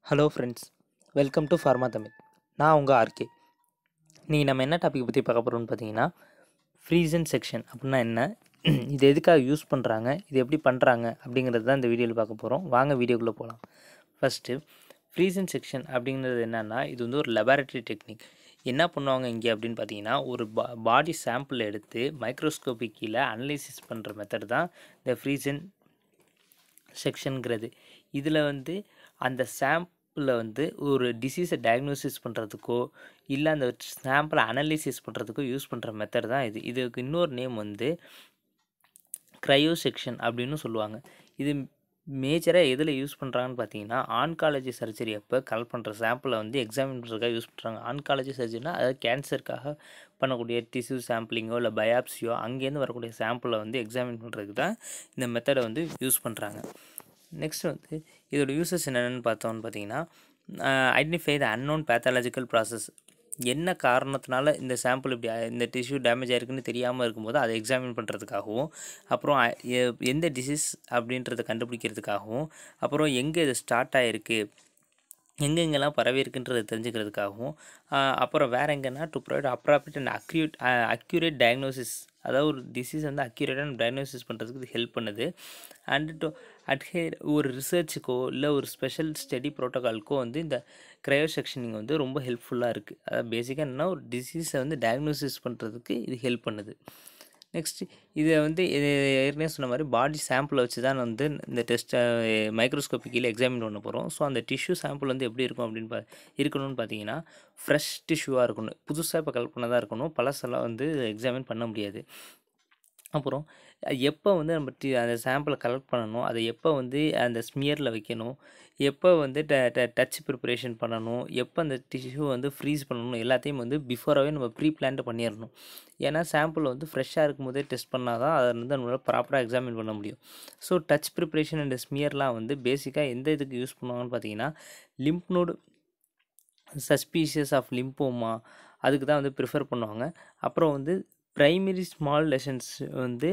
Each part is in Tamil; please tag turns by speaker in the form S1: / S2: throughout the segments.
S1: hello friends welcome to pharma Tamil நான் உங்கள் ஆர்கே இன்றைக்கி நம்ம என்ன டாபிக் பற்றி பார்க்க போகிறோம்னு பார்த்தீங்கன்னா ஃப்ரீசன் செக்ஷன் அப்படின்னா என்ன இது எதுக்காக யூஸ் பண்ணுறாங்க இது எப்படி பண்ணுறாங்க அப்படிங்கிறது தான் இந்த வீடியோவில் பார்க்க போகிறோம் வாங்க வீடியோக்குள்ளே போகலாம் ஃபஸ்ட்டு ஃப்ரீசன் செக்ஷன் அப்படிங்கிறது என்னென்னா இது வந்து ஒரு லெபார்ட்டரி டெக்னிக் என்ன பண்ணுவாங்க இங்கே அப்படின்னு பார்த்தீங்கன்னா ஒரு பா பாடி சாம்பிள் எடுத்து மைக்ரோஸ்கோபிக் கீழே அனலைசிஸ் பண்ணுற மெத்தட் தான் இந்த ஃப்ரீசன் செக்ஷனுங்கிறது இதில் வந்து அந்த சாம்பிளில் வந்து ஒரு டிசீஸை டயக்னோசிஸ் பண்ணுறதுக்கோ இல்லை அந்த சாம்பிளை அனலைசிஸ் பண்ணுறதுக்கோ யூஸ் பண்ணுற மெத்தட் தான் இது இதுக்கு இன்னொரு நேம் வந்து க்ரையோ செக்ஷன் அப்படின்னு சொல்லுவாங்க இது மேஜராக எதில் யூஸ் பண்ணுறாங்கன்னு பார்த்தீங்கன்னா ஆன்காலஜி சர்ஜரி அப்போ கலெக்ட் பண்ணுற சாம்பிளை வந்து எக்ஸாமின் பண்ணுறதுக்காக யூஸ் பண்ணுறாங்க ஆன்காலஜி சர்ஜரினா அதாவது கேன்சருக்காக பண்ணக்கூடிய டிஷ்யூ சாம்பிளிங்கோ இல்லை பயாப்சியோ அங்கேருந்து வரக்கூடிய சாம்பிளை வந்து எக்ஸாமின் பண்ணுறதுக்கு தான் இந்த மெத்தடை வந்து யூஸ் பண்ணுறாங்க நெக்ஸ்ட் வந்து இதோட யூசஸ் என்னென்னு பார்த்தோம்னு பார்த்தீங்கன்னா identify the unknown pathological process என்ன காரணத்தினால இந்த சாம்பிள் இப்படி ஆ- இந்த டிஷ்யூ டேமேஜ் ஆயிருக்குன்னு தெரியாமல் இருக்கும்போது அதை எக்ஸாமின் பண்ணுறதுக்காகவும் அப்புறம் அ- எ- எந்த டிசீஸ் அப்படின்றத கண்டுபிடிக்கிறதுக்காகவும் அப்புறம் எங்கே இது ஸ்டார்ட் ஆகிருக்கு எங்கெங்கெல்லாம் பரவி இருக்குன்றதை தெரிஞ்சுக்கிறதுக்காகவும் ஆஹ் அப்புறம் வேறு எங்கன்னா to provide appropriate and acute accurate diagnosis அதாவது ஒரு டிசீஸ் வந்து அக்யூரேட்டான டயக்னோசிஸ் பண்ணுறதுக்கு இது ஹெல்ப் பண்ணுது அண்ட் டு அட்ஹேர் ஒரு ரிசர்ச்சுக்கோ இல்லை ஒரு ஸ்பெஷல் ஸ்டடி ப்ரோட்டோகால்க்கோ வந்து இந்த க்ரையோ செக்ஷனிங் வந்து ரொம்ப ஹெல்ப்ஃபுல்லாக இருக்குது அதாவது பேசிக்காக என்னன்னா ஒரு டிசீஸை வந்து டயக்னோசிஸ் பண்ணுறதுக்கு இது ஹெல்ப் பண்ணுது நெக்ஸ்ட் இதை வந்து இது ஏற்கனவே சொன்ன மாதிரி பாடி சாம்பிளை வச்சு தான் வந்து இந்த டெஸ்ட்டை மைக்ரோஸ்கோப்பிக்கில் எக்ஸாமின் பண்ண போகிறோம் ஸோ அந்த டிஷ்யூ சாம்பிள் வந்து எப்படி இருக்கும் அப்படின்னு பா இருக்கணும்னு பார்த்தீங்கன்னா ஃப்ரெஷ் டிஷ்யூவாக இருக்கணும் புதுசாக இப்போ கலெக்ட் பண்ணதாக இருக்கணும் பழசெல்லாம் வந்து எக்ஸாமின் பண்ண முடியாது அப்புறம் எப்போ வந்து நம்ம டி அந்த சாம்பிளை கலெக்ட் பண்ணணும் அதை எப்போ வந்து அந்த ஸ்மியரில் வைக்கணும் எப்போ வந்து ட ட டச் ப்ரிப்பரேஷன் பண்ணணும் எப்போ அந்த டிஷ்யூ வந்து ஃப்ரீஸ் பண்ணணும் எல்லாத்தையும் வந்து பிஃபோராகவே நம்ம ப்ரீ பிளான்ட் பண்ணிடணும் ஏன்னா சாம்பிள் வந்து ஃப்ரெஷ்ஷாக இருக்கும்போதே டெஸ்ட் பண்ணால் தான் அதை வந்து நம்மளால் ப்ராப்பராக எக்ஸாமின் பண்ண முடியும் ஸோ டச் ப்ரிப்பரேஷன் அண்ட் ஸ்மியர்லாம் வந்து பேசிக்காக எந்த இதுக்கு யூஸ் பண்ணுவாங்கன்னு பார்த்தீங்கன்னா lymph node suspicious of lymphoma அதுக்கு தான் வந்து ப்ரிஃபர் பண்ணுவாங்க அப்புறம் வந்து ப்ரைமரி ஸ்மால் லெசன்ஸ் வந்து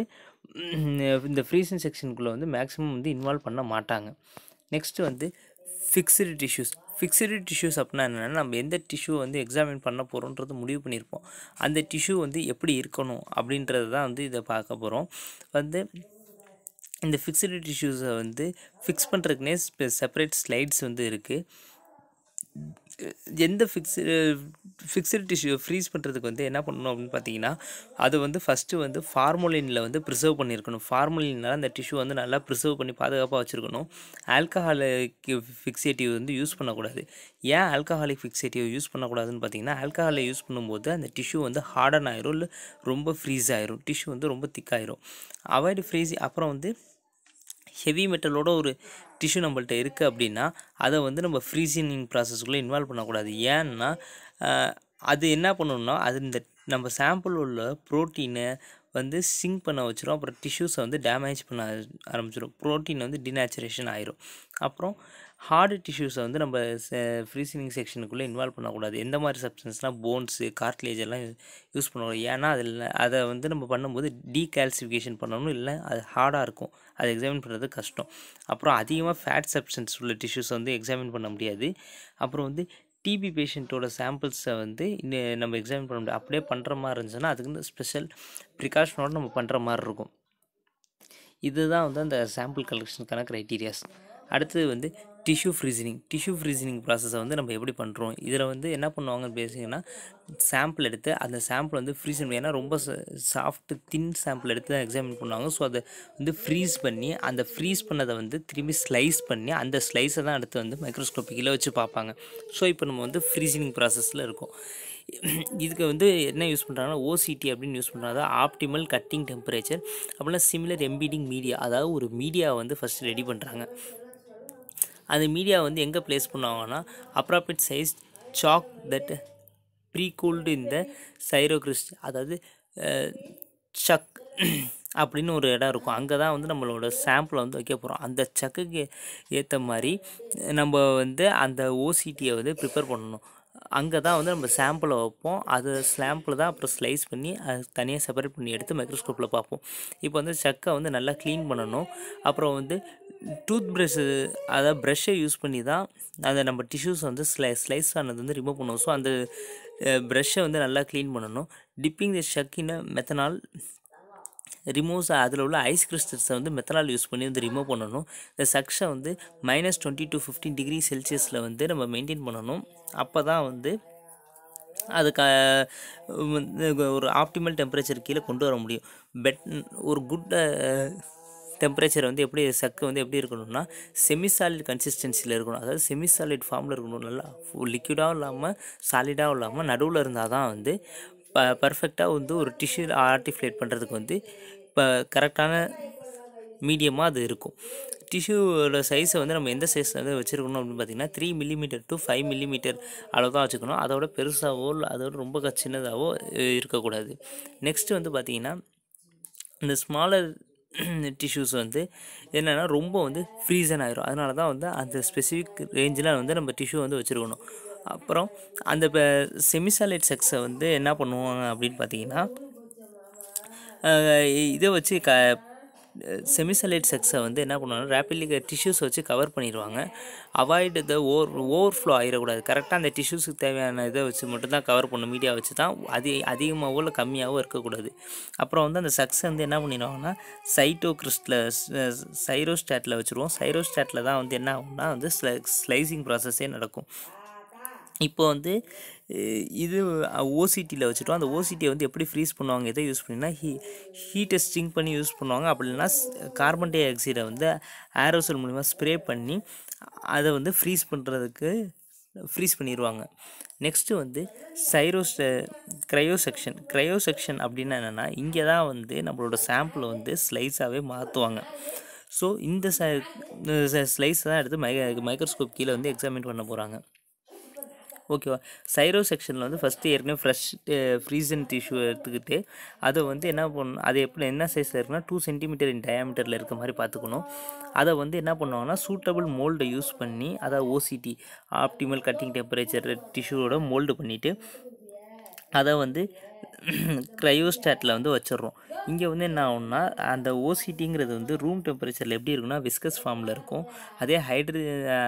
S1: இந்த ஃப்ரீசன் செக்ஷனுக்குள்ளே வந்து மேக்ஸிமம் வந்து இன்வால்வ் பண்ண மாட்டாங்க நெக்ஸ்ட்டு வந்து ஃபிக்ஸ்டு டிஷ்யூஸ் ஃபிக்ஸ்டு டிஷ்யூஸ் அப்படின்னா என்னென்னா நம்ம எந்த டிஷ்யூ வந்து எக்ஸாமின் பண்ண போகிறோன்றது முடிவு பண்ணியிருப்போம் அந்த டிஷ்யூ வந்து எப்படி இருக்கணும் அப்படின்றது தான் வந்து இதை பார்க்க போகிறோம் வந்து இந்த ஃபிக்ஸ்டு டிஷ்யூஸை வந்து ஃபிக்ஸ் பண்ணுறதுக்குனே செப்பரேட் ஸ்லைட்ஸ் வந்து இருக்குது எந்த ஃபிக்ஸு ஃபிக்ஸ்டு டிஷ்யூ ஃப்ரீஸ் பண்ணுறதுக்கு வந்து என்ன பண்ணணும் அப்படின்னு பார்த்தீங்கன்னா அது வந்து ஃபஸ்ட்டு வந்து ஃபார்மலினில் வந்து ப்ரிசர்வ் பண்ணியிருக்கணும் ஃபார்மலினால் அந்த டிஷ்யூ வந்து நல்லா ப்ரிசர்வ் பண்ணி பாதுகாப்பாக வச்சுருக்கணும் ஆல்கஹாலிக் ஃபிக்ஸேட்டிவ் வந்து யூஸ் பண்ணக்கூடாது ஏன் ஆல்கஹாலிக் ஃபிக்ஸேட்டிவ் யூஸ் பண்ணக்கூடாதுன்னு பார்த்தீங்கன்னா ஆல்கஹாலை யூஸ் பண்ணும்போது அந்த டிஷ்யூ வந்து ஹார்டன் ஆயிரும் இல்லை ரொம்ப ஃப்ரீஸ் ஆயிரும் டிஷ்யூ வந்து ரொம்ப திக்காயிரும் அவாய்டு ஃப்ரீஸ் அப்புறம் வந்து ஹெவி மெட்டலோட ஒரு டிஷ்யூ நம்மள்ட்ட இருக்குது அப்படின்னா அதை வந்து நம்ம ஃப்ரீசினிங் ப்ராசஸ்க்குள்ளே இன்வால்வ் பண்ணக்கூடாது ஏன்னா ஆஹ், அது என்ன பண்ணணும்னா அது இந்த நம்ம சாம்பிள் உள்ள ப்ரோட்டீனை வந்து சிங்க் பண்ண வச்சிரும் அப்புறம் டிஷ்யூஸை வந்து டேமேஜ் பண்ண ஆரம்பிச்சிடும் ப்ரோட்டீன் வந்து டிநேச்சுரேஷன் ஆயிரும் அப்புறம் ஹார்டு டிஷ்யூஸை வந்து நம்ம ஃப்ரீசினிங் செக்ஷனுக்குள்ளே இன்வால்வ் பண்ணக்கூடாது எந்த மாதிரி சப்ஸ்டன்ஸ்னால் போன்ஸு கார்ட்லேஜ் எல்லாம் யூஸ் பண்ணக்கூடாது ஏன்னா அதில் அதை வந்து நம்ம பண்ணும்போது டீகால்சிஃபிகேஷன் பண்ணணும் இல்லை அது ஹார்டாக இருக்கும் அதை எக்ஸாமின் பண்ணுறது கஷ்டம் அப்புறம் அதிகமாக ஃபேட் சப்ஸ்டன்ஸ் உள்ள டிஷ்யூஸ் வந்து எக்ஸாமின் பண்ண முடியாது அப்புறம் வந்து டிபி பேஷண்ட்டோட சாம்பிள்ஸை வந்து இன்னும் நம்ம எக்ஸாமின் பண்ண முடியாது அப்படியே பண்ணுற மாதிரி இருந்துச்சுன்னா அதுக்கு வந்து ஸ்பெஷல் ப்ரிகாஷனோட நம்ம பண்ணுற மாதிரி இருக்கும் இதுதான் வந்து அந்த சாம்பிள் கலெக்ஷனுக்கான க்ரைட்டீரியாஸ் அடுத்தது வந்து டிஷ்யூ ஃப்ரீசனிங் டிஷ்யூ ஃப்ரீசனிங் ப்ராசஸை வந்து நம்ம எப்படி பண்ணுறோம் இதில் வந்து என்ன பண்ணுவாங்க பேசிங்கன்னா சாம்பிள் எடுத்து அந்த சாம்பிள் வந்து ஃப்ரீஸ் பண்ணி ஏன்னா ரொம்ப சாஃப்ட் தின் சாம்பிள் எடுத்து தான் எக்ஸாமின் பண்ணுவாங்க ஸோ அதை வந்து ஃப்ரீஸ் பண்ணி அந்த ஃப்ரீஸ் பண்ணதை வந்து திரும்பி ஸ்லைஸ் பண்ணி அந்த ஸ்லைஸை தான் அடுத்து வந்து மைக்ரோஸ்கோப்பிக்கில் வச்சு பார்ப்பாங்க ஸோ இப்போ நம்ம வந்து ஃப்ரீசனிங் ப்ராசஸில் இருக்கோம் இதுக்கு வந்து என்ன யூஸ் பண்ணுறாங்கன்னா ஓசிடி அப்படின்னு யூஸ் பண்ணுறாங்க ஆப்டிமல் கட்டிங் டெம்பரேச்சர் அப்படின்னா சிமிலர் எம்பீடிங் மீடியா அதாவது ஒரு மீடியாவை வந்து ஃபஸ்ட்டு ரெடி பண்ணுறாங்க அந்த மீடியா வந்து எங்கே ப்ளேஸ் பண்ணுவாங்கன்னா appropriate size chuck that pre cooled இந்த சைரோக்ரிஸ்ட் அதாவது சக் அப்படின்னு ஒரு இடம் இருக்கும் அங்கே தான் வந்து நம்மளோட சாம்பிளை வந்து வைக்க போகிறோம் அந்த சக்குக்கு ஏற்ற மாதிரி நம்ம வந்து அந்த ஓசிடியை வந்து ப்ரிப்பேர் பண்ணணும் அங்கே தான் வந்து நம்ம சாம்பிளை வைப்போம் அது சாம்பிள் தான் அப்புறம் ஸ்லைஸ் பண்ணி அது தனியாக செப்பரேட் பண்ணி எடுத்து மைக்ரோஸ்கோப்பில் பார்ப்போம் இப்போ வந்து சக்கை வந்து நல்லா க்ளீன் பண்ணணும் அப்புறம் வந்து டூத் ப்ரஷ்ஷு அதாவது ப்ரஷ்ஷை யூஸ் பண்ணி தான் அதை நம்ம டிஷ்யூஸ் வந்து ஸ்லை ஸ்லைஸ் ஆனது வந்து ரிமூவ் பண்ணுவோம் ஸோ அந்த ப்ரஷ்ஷை வந்து நல்லா க்ளீன் பண்ணணும் டிப்பிங் தி ஷக்கின மெத்தனால் ரிமூவ்ஸ் அதில் உள்ள ஐஸ் கிறிஸ்டல்ஸை வந்து மெத்தனால் யூஸ் பண்ணி வந்து ரிமூவ் பண்ணணும் இந்த சக்ஸை வந்து minus twenty to fifteen degree செல்சியஸில் வந்து நம்ம மெயின்டைன் பண்ணணும் அப்போ தான் வந்து அதுக்கு வந்து ஒரு ஆப்டிமல் டெம்பரேச்சர் கீழே கொண்டு வர முடியும் பெட் ஒரு குட் டெம்பரேச்சர் வந்து எப்படி சக்கு வந்து எப்படி இருக்கணும்னா செமி சாலிட் கன்சிஸ்டன்சியில் இருக்கணும் அதாவது செமி சாலிட் ஃபார்மில் இருக்கணும் நல்லா லிக்விடாகவும் இல்லாமல் சாலிடாகவும் இல்லாமல் நடுவில் இருந்தால் தான் வந்து ப பர்ஃபெக்டாக வந்து ஒரு டிஷ்யூ ஆர்டிஃப்ளேட் பண்ணுறதுக்கு வந்து இப்போ கரெக்டான மீடியமாக அது இருக்கும் டிஷ்யூவோட சைஸை வந்து நம்ம எந்த சைஸில் வந்து வச்சுருக்கணும் அப்படின்னு பார்த்தீங்கன்னா three millimetre to five millimetre அளவு தான் வச்சுக்கணும் அதோட பெருசாகவோ இல்லை அதோட ரொம்ப சின்னதாகவோ இருக்கக்கூடாது நெக்ஸ்ட்டு வந்து பார்த்திங்கன்னா இந்த ஸ்மாலர் டிஷ்யூஸ் வந்து என்னென்னா ரொம்ப வந்து ஃப்ரீசன் ஆயிரும் அதனால தான் வந்து அந்த ஸ்பெசிஃபிக் ரேஞ்சில் வந்து நம்ம டிஷ்யூ வந்து வச்சுருக்கணும் அப்புறம் அந்த செமிசாலைட் செக்ஸை வந்து என்ன பண்ணுவாங்க அப்படின்னு பார்த்தீங்கன்னா இதை வச்சு க செமிசலைட் செக்ஸை வந்து என்ன பண்ணுவாங்க ரேப்பிட்லி டிஷ்யூஸ் வச்சு கவர் பண்ணிடுவாங்க avoid the over over flow ஆகிடக்கூடாது கரெக்டாக அந்த டிஷ்யூஸுக்கு தேவையான இதை வச்சு மட்டும்தான் கவர் பண்ணும் மீடியா வச்சு தான் அதி அதிகமாகவோ இல்லை கம்மியாகவோ இருக்கக்கூடாது அப்புறம் வந்து அந்த சக்ஸை வந்து என்ன பண்ணிடுவாங்கன்னா சைட்டோ கிறிஸ்டில் சைரோஸ்டாட்டில் வச்சுருவோம் சைரோஸ்டாட்டில் தான் வந்து என்ன ஆகும்னா வந்து ஸ்லை ஸ்லைசிங் ப்ராசஸே நடக்கும் இப்போ வந்து இது ஓசிடியில் வச்சுட்டோம் அந்த ஓசிடியை வந்து எப்படி ஃப்ரீஸ் பண்ணுவாங்க எதை யூஸ் பண்ணினா ஹீ ஹீட்டை ஸ்ட்ரிங் பண்ணி யூஸ் பண்ணுவாங்க அப்படி இல்லைனா கார்பன் டை ஆக்சைடை வந்து ஏரோசல் மூலிமா ஸ்ப்ரே பண்ணி அதை வந்து ஃப்ரீஸ் பண்ணுறதுக்கு ஃப்ரீஸ் பண்ணிடுவாங்க நெக்ஸ்ட்டு வந்து சைரோஸ் க்ரையோ செக்ஷன் க்ரையோ செக்ஷன் அப்படின்னா என்னென்னா இங்கே தான் வந்து நம்மளோட சாம்பிளை வந்து ஸ்லைஸாகவே மாற்றுவாங்க ஸோ இந்த ஸ்லைஸ் தான் எடுத்து மை மைக்ரோஸ்கோப் கீழே வந்து எக்ஸாமின் பண்ண போகிறாங்க ஓகேவா சைரோ செக்ஷனில் வந்து ஃபஸ்ட்டு ஏற்கனவே ஃப்ரெஷ் ஃப்ரீசன் டிஷ்யூ எடுத்துக்கிட்டு அதை வந்து என்ன பண்ணணும் அது எப்படி என்ன சைஸில் இருக்குன்னா டூ சென்டிமீட்டர் இன் டயாமீட்டரில் இருக்க மாதிரி பார்த்துக்கணும் அதை வந்து என்ன பண்ணுவாங்கன்னா சூட்டபிள் மோல்டை யூஸ் பண்ணி அதாவது ஓசிடி ஆப்டிமல் கட்டிங் டெம்பரேச்சர் டிஷ்யூவோட மோல்டு பண்ணிவிட்டு அதை வந்து க்ரையோஸ்டாட்டில் வந்து வச்சிடுறோம் இங்கே வந்து என்ன ஆகும்னா அந்த ஓசிடிங்கிறது வந்து ரூம் டெம்பரேச்சரில் எப்படி இருக்குன்னா விஸ்கஸ் ஃபார்மில் இருக்கும் அதே ஹைட்ரு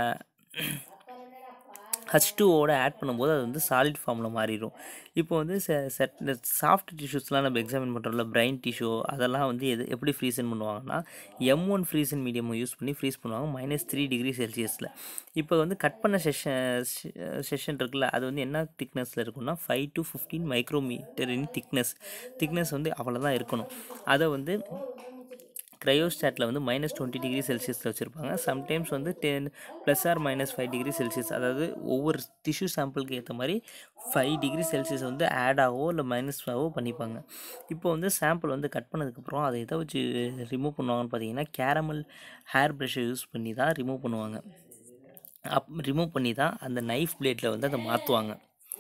S1: ஹச் டூவோட ஆட் பண்ணும்போது அது வந்து சாலிட் ஃபார்மில் மாறிடும் இப்போ வந்து செட் சாஃப்ட் டிஷ்யூஸ்லாம் நம்ம எக்ஸாமின் பண்ணுறோம்ல பிரைன் டிஷ்யூ அதெல்லாம் வந்து எது எப்படி ஃப்ரீசன் பண்ணுவாங்கன்னா M one frozen medium use பண்ணி ஃப்ரீஸ் பண்ணுவாங்க மைனஸ் த்ரீ டிகிரி செல்சியஸில் இப்போ வந்து கட் பண்ண செஷன் செஷன் இருக்குல்ல அது வந்து என்ன திக்னஸில் இருக்குன்னா five to fifteen micrometre in thickness thickness வந்து அவ்வளோதான் இருக்கணும் அதை வந்து க்ரையோஸ்டாட்டில் வந்து மைனஸ் டுவெண்ட்டி டிகிரி செல்சியஸில் வச்சுருப்பாங்க சம்டைம்ஸ் வந்து ten plus or minus five degree Celsius அதாவது ஒவ்வொரு டிஷ்யூ சாம்பிளுக்கு ஏற்ற மாதிரி ஃபைவ் டிகிரி செல்சியஸ் வந்து ஆட் ஆகவோ இல்லை மைனஸ் ஆகவோ பண்ணிப்பாங்க இப்போ வந்து சாம்பிள் வந்து கட் பண்ணதுக்கப்புறம் அதை எதை வச்சு ரிமூவ் பண்ணுவாங்கன்னு பார்த்தீங்கன்னா கேரமல் ஹேர் ப்ரஷ்ஷை யூஸ் பண்ணி தான் ரிமூவ் பண்ணுவாங்க அப் ரிமூவ் பண்ணி தான் அந்த நைஃப் பிளேட்டில் வந்து அதை மாற்றுவாங்க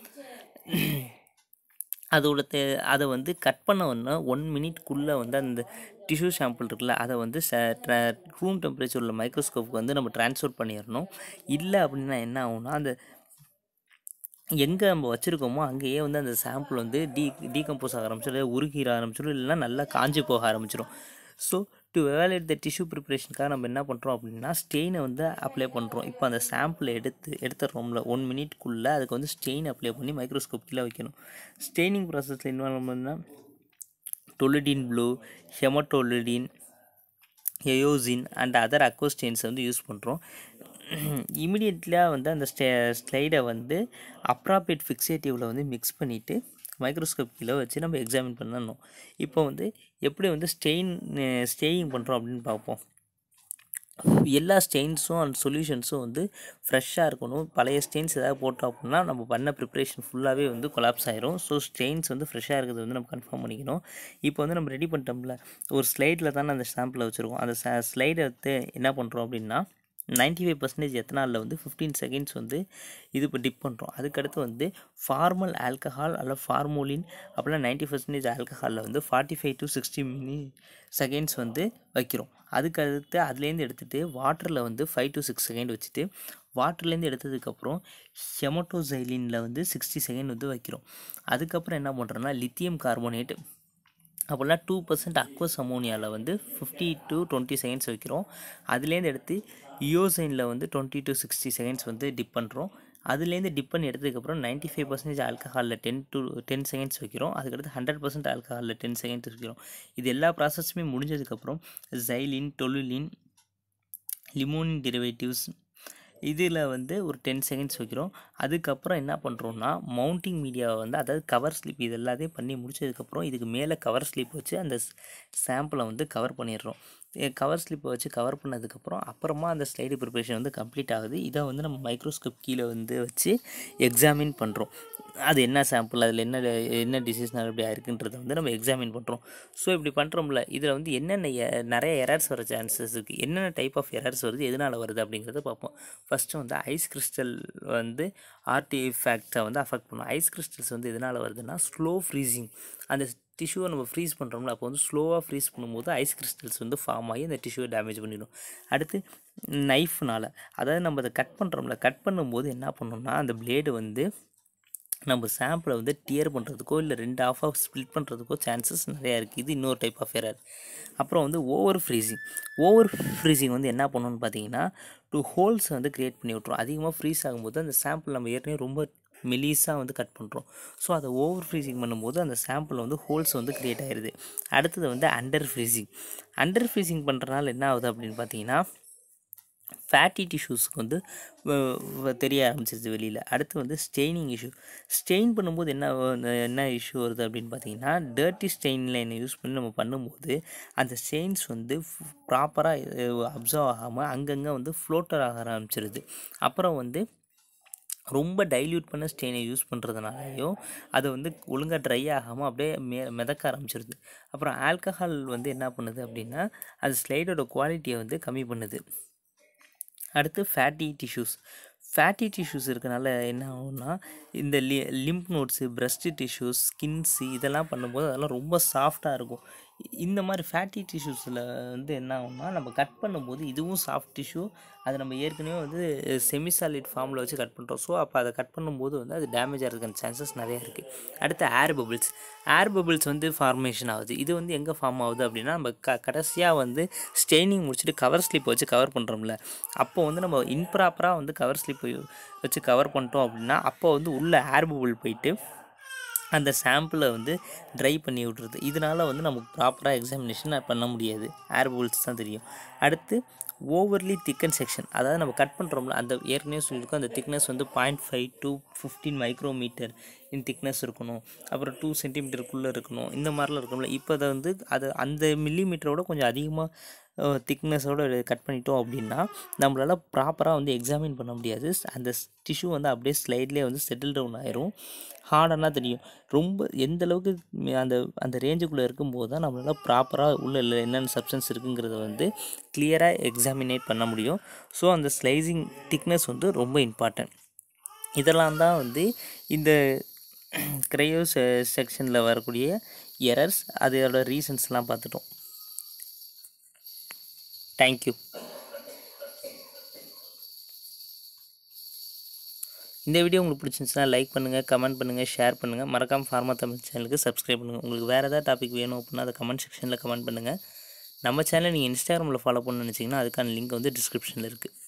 S1: அதோட தே அதை வந்து கட் பண்ண உடனே ஒன் மினிட்குள்ளே வந்து அந்த டிஷ்யூ சாம்பிள் இருக்குல்ல அதை வந்து ச ரூம் டெம்பரேச்சர் உள்ள மைக்ரோஸ்கோப்புக்கு வந்து நம்ம ட்ரான்ஸ்ஃபர் பண்ணிடணும் இல்லை அப்படின்னா என்ன ஆகும்னா அந்த எங்கே நம்ம வச்சுருக்கோமோ அங்கேயே வந்து அந்த சாம்பிள் வந்து டீ டீகம்போஸ் ஆக ஆரம்பிச்சிடும் உருகிற ஆரம்பிச்சிடும் இல்லைன்னா நல்லா காஞ்சி போக ஆரம்பிச்சிடும் so to evaluate the tissue ப்ரிப்ரேஷனுக்காக நம்ம என்ன பண்ணுறோம் அப்படின்னா ஸ்டெயினை வந்து அப்ளை பண்ணுறோம் இப்போ அந்த சாம்பிளை எடுத்து எடுத்துடுறோம்ல ஒன் மினிட்குள்ளே அதுக்கு வந்து ஸ்டெயின் அப்ளை பண்ணி மைக்ரோஸ்கோப் கீழே வைக்கணும் ஸ்டெயினிங் ப்ராசஸில் இன்வால்வ்மெண்ட்னா toluidine blue haematoxylin eosin and other அக்கோஸ்டெயின்ஸை வந்து யூஸ் பண்ணுறோம் இமிடியட்லியாக வந்து அந்த ஸ்டே ஸ்லைடை வந்து அப்ராப்ரேட் ஃபிக்ஸேட்டிவில் வந்து மிக்ஸ் பண்ணிவிட்டு மைக்ரோஸ்கோப் கீழே வச்சு நம்ம எக்ஸாமின் பண்ணணும் இப்போ வந்து எப்படி வந்து ஸ்டெயின் ஸ்டேயிங் பண்ணுறோம் அப்படின்னு பார்ப்போம் எல்லா ஸ்டெயின்ஸும் அண்ட் சொல்யூஷன்ஸும் வந்து ஃப்ரெஷ்ஷாக இருக்கணும் பழைய ஸ்டெயின்ஸ் ஏதாவது போட்டோம் அப்படின்னா நம்ம பண்ண ப்ரிப்ரேஷன் ஃபுல்லாகவே வந்து கொலாப்ஸ் ஆயிரும் ஸோ ஸ்டெயின்ஸ் வந்து ஃப்ரெஷ்ஷாக இருக்கிறது வந்து நம்ம கன்ஃபார்ம் பண்ணிக்கணும் இப்போ வந்து நம்ம ரெடி பண்ணிட்டோம்ல ஒரு ஸ்லைடில் தானே அந்த சாம்பிளை வச்சுருக்கோம் அந்த ஸ்லைடை வந்து என்ன பண்ணுறோம் அப்படின்னா நைன்ட்டி ஃபைவ் பர்சன்டேஜ் எத்தனாலில் வந்து ஃபிஃப்டீன் செகண்ட்ஸ் வந்து இது இப்போ டிப் பண்ணுறோம் அதுக்கடுத்து வந்து ஃபார்மல் ஆல்கஹால் அல்ல ஃபார்மோலின் அப்படின்னா நைன்ட்டி பர்சன்டேஜ் ஆல்கஹாலில் வந்து forty five to sixty mini seconds வந்து வைக்கிறோம் அதுக்கடுத்து அதுலேருந்து எடுத்துகிட்டு வாட்டரில் வந்து ஃபைவ் டு சிக்ஸ் செகண்ட் வச்சுட்டு வாட்டர்லேருந்து எடுத்ததுக்கப்புறம் ஹெமட்டோசைலினில் வந்து சிக்ஸ்டி செகண்ட் வந்து வைக்கிறோம் அதுக்கப்புறம் என்ன பண்ணுறோன்னா லித்தியம் கார்போனேட் அப்படின்னா டூ பர்சன்ட் அக்வஸ் அமோனியாவில் வந்து ஃபிஃப்டி டு டுவெண்ட்டி செகண்ட்ஸ் வைக்கிறோம் அதுலேருந்து எடுத்து இயோசைனில் வந்து டுவெண்ட்டி டு சிக்ஸ்டி செகண்ட்ஸ் வந்து டிப் பண்ணுறோம் அதுலேருந்து டிப் பண்ணி எடுத்ததுக்கப்புறம் நைன்ட்டி ஃபைவ் பர்சன்டேஜ் ஆல்கஹாலில் டென் டு டென் செகண்ட்ஸ் வைக்கிறோம் அதுக்கடுத்து ஹண்ட்ரட் பர்சன்ட் ஆல்கஹாலில் டென் செகண்ட்ஸ் வைக்கிறோம் இது எல்லா ப்ராசஸுமே முடிஞ்சதுக்கப்புறம் ஜைலின் டொலுலின் லிமோனின் டெரிவேட்டிவ்ஸ் இதில் வந்து ஒரு டென் செகண்ட்ஸ் வைக்கிறோம் அதுக்கப்புறம் என்ன பண்ணுறோம்னா மவுண்டிங் மீடியாவை வந்து அதாவது கவர் ஸ்லிப் இது எல்லாத்தையும் பண்ணி முடிச்சதுக்கப்புறம் இதுக்கு மேலே கவர் ஸ்லிப் வச்சு அந்த சாம்பிளை வந்து கவர் பண்ணிடுறோம் கவர் ஸ்லிப்பை வச்சு கவர் பண்ணதுக்கப்புறம் அப்புறமா அந்த ஸ்லைடு ப்ரிப்பரேஷன் வந்து கம்ப்ளீட் ஆகுது இதை வந்து நம்ம மைக்ரோஸ்கோப் கீழே வந்து வச்சு எக்ஸாமின் பண்ணுறோம் அது என்ன சாம்பிள் அதில் என்ன என்ன டிசீஸ்னால் எப்படி ஆயிருக்குன்றதை வந்து நம்ம எக்ஸாமின் பண்ணுறோம் ஸோ இப்படி பண்ணுறோம்ல இதில் வந்து என்னென்ன எ- நிறைய எரர்ஸ் வர சான்சஸ் இருக்குது என்னென்ன டைப் ஆஃப் எரர்ஸ் வருது எதனால் வருது அப்படிங்கிறத பார்ப்போம் ஃபஸ்ட்டு வந்து ஐஸ் கிறிஸ்டல் வந்து ஆர்டிஃபேக்டை வந்து அஃபெக்ட் பண்ணும் ஐஸ் கிறிஸ்டல்ஸ் வந்து எதனால் வருதுன்னா ஸ்லோ ஃப்ரீசிங் அந்த டிஷ்யூவை நம்ம ஃப்ரீஸ் பண்ணுறோம்ல அப்போ வந்து ஸ்லோவாக ஃப்ரீஸ் பண்ணும்போது ஐஸ் கிறிஸ்டல்ஸ் வந்து ஃபார்ம் ஆகி அந்த டிஷ்யூவை டேமேஜ் பண்ணிடும் அடுத்து நைஃப்னால் அதாவது நம்ம அதை கட் பண்ணுறோம்ல கட் பண்ணும்போது என்ன பண்ணோம்னா அந்த பிளேடு வந்து நம்ம சாம்பிளை வந்து டியர் பண்ணுறதுக்கோ இல்லை ரெண்டு ஆஃப் ஆஃப் ஸ்ப்ளிட் பண்ணுறதுக்கோ சான்சஸ் நிறையா இருக்குது இது இன்னொரு டைப் ஆஃப் எரர் அப்புறம் வந்து ஓவர் ஃப்ரீசிங் ஓவர் ஃப்ரீசிங் வந்து என்ன பண்ணணும்னு பார்த்தீங்கன்னா டூ ஹோல்ஸ் வந்து க்ரியேட் பண்ணி விட்ரும் அதிகமாக ஃப்ரீஸ் ஆகும்போது அந்த சாம்பிள் நம்ம ஏற்கனவே ரொம்ப மெலிஸாக வந்து கட் பண்ணுறோம் ஸோ அதை ஓவர் ஃப்ரீசிங் பண்ணும்போது அந்த சாம்பிள் வந்து ஹோல்ஸ் வந்து க்ரியேட் ஆயிடுது அடுத்தது வந்து அண்டர் ஃப்ரீசிங் அண்டர் ஃப்ரீசிங் பண்ணுறனால என்ன ஆகுது அப்படின்னு பார்த்தீங்கன்னா ஃபேட்டி டிஷ்யூஸ்க்கு வந்து வ- வ- தெரிய ஆரம்பிச்சிருது வெளியில் அடுத்து வந்து ஸ்டெயினிங் இஷ்யூ ஸ்டெயின் பண்ணும்போது என்ன வ- என்ன இஷ்யூ வருது அப்படின்னு பார்த்தீங்கன்னா டர்ட்டி ஸ்டெயின் லைனை யூஸ் பண்ணி நம்ம பண்ணும்போது அந்த ஸ்டெயின்ஸ் வந்து ப்ராப்பராக அப்சர்வ் ஆகாமல் அங்கங்கே வந்து ஃப்ளோட்டர் ஆக ஆரம்பிச்சிருது அப்புறம் வந்து ரொம்ப டைல்யூட் பண்ண ஸ்டெயினை யூஸ் பண்ணுறதுனாலையும் அது வந்து ஒழுங்காக ட்ரை ஆகாமல் அப்படியே மெ மிதக்க ஆரம்பிச்சிருது அப்புறம் ஆல்கஹால் வந்து என்ன பண்ணுது அப்படின்னா அது ஸ்லைடோட குவாலிட்டியை வந்து கம்மி பண்ணுது அடுத்து ஃபேட்டி டிஷ்யூஸ் ஃபேட்டி டிஷ்யூஸ் இருக்கனால என்ன ஆகும்னா இந்த லி lymph nodes breast tissues skins இதெல்லாம் பண்ணும்போது அதெல்லாம் ரொம்ப சாஃப்டாக இருக்கும் இ- இந்த மாதிரி ஃபேட்டி டிஷ்யூஸில் வந்து என்ன ஆகும்னா நம்ம கட் பண்ணும்போது இதுவும் சாஃப்ட் டிஷ்யூ அது நம்ம ஏற்கனவே வந்து செமி சாலிட் ஃபார்மில் வச்சு கட் பண்ணுறோம் ஸோ அப்போ அதை கட் பண்ணும்போது வந்து அது டேமேஜ் ஆகிறதுக்கான சான்சஸ் நிறையா இருக்குது அடுத்து ஏர் பபிள்ஸ் ஏர் பபிள்ஸ் வந்து ஃபார்மேஷன் ஆகுது இது வந்து எங்கே ஃபார்ம் ஆகுது அப்படின்னா நம்ம க கடைசியாக வந்து ஸ்டெயினிங் முடிச்சுட்டு கவர் ஸ்லிப் வச்சு கவர் பண்ணுறோம்ல அப்போ வந்து நம்ம இன்ப்ராப்பராக வந்து கவர் ஸ்லிப் வச்சு கவர் பண்ணிட்டோம் அப்படின்னா அப்போ வந்து உள்ள ஏர் பபிள் போயிட்டு அந்த சாம்பிளை வந்து ட்ரை பண்ணி விட்ருது இதனால் வந்து நமக்கு ப்ராப்பராக எக்ஸாமினேஷன் பண்ண முடியாது ஏர் பபிள்ஸ் தான் தெரியும் அடுத்து ஓவர்லி திக்கன் செக்ஷன் அதாவது நம்ம கட் பண்ணுறோம்ல அந்த ஏற்கனவே சொல்லியிருக்கோம் அந்த திக்னஸ் வந்து point five to fifteen micrometre in thickness இருக்கணும் அப்புறம் டூ சென்டிமீட்டருக்குள்ளே இருக்கணும் இந்த மாதிரிலாம் இருக்கும்ல இப்போ அதை வந்து அது அந்த மில்லிமீட்டரோட கொஞ்சம் அதிகமாக திக்னஸோட கட் பண்ணிட்டோம் அப்படின்னா நம்மளால் ப்ராப்பராக வந்து எக்ஸாமின் பண்ண முடியாது அந்த டிஷ்யூ வந்து அப்படியே ஸ்லைட்லேயே வந்து செட்டில் டவுன் ஆயிரும் ஹார்டானா தெரியும் ரொம்ப எந்த அளவுக்கு ம- அந்த அந்த ரேஞ்சுக்குள்ளே இருக்கும்போது தான் நம்மளால் ப்ராப்பராக உள்ள இல்லை என்னென்ன சப்ஸ்டன்ஸ் இருக்குங்கிறத வந்து கிளியராக எக்ஸாமினேட் பண்ண முடியும் ஸோ அந்த ஸ்லைசிங் திக்னஸ் வந்து ரொம்ப இம்பார்ட்டன்ட் இதெல்லாம் தான் வந்து இந்த க்ரையோ செ செக்ஷனில் வரக்கூடிய எரர்ஸ் அதோட ரீசன்ஸ்லாம் பார்த்துட்டோம் தேங்க்யூ இந்த வீடியோ உங்களுக்கு பிடிச்சிருந்துச்சுன்னா லைக் பண்ணுங்கள் கமெண்ட் பண்ணுங்கள் ஷேர் பண்ணுங்கள் மறக்காம ஃபார்மா தமிழ் சேனலுக்கு சப்ஸ்கிரைப் பண்ணுங்கள் உங்களுக்கு வேறு ஏதாவது டாபிக் வேணும் அப்படின்னா அதை கமெண்ட் செக்ஷனில் கமெண்ட் பண்ணுங்கள் நம்ம சேனலை நீங்கள் இன்ஸ்டாகிராமில் ஃபாலோ பண்ணணும்னு நினச்சிங்கன்னா அதுக்கான லிங்க் வந்து டிஸ்கிரிப்ஷனில் இருக்குது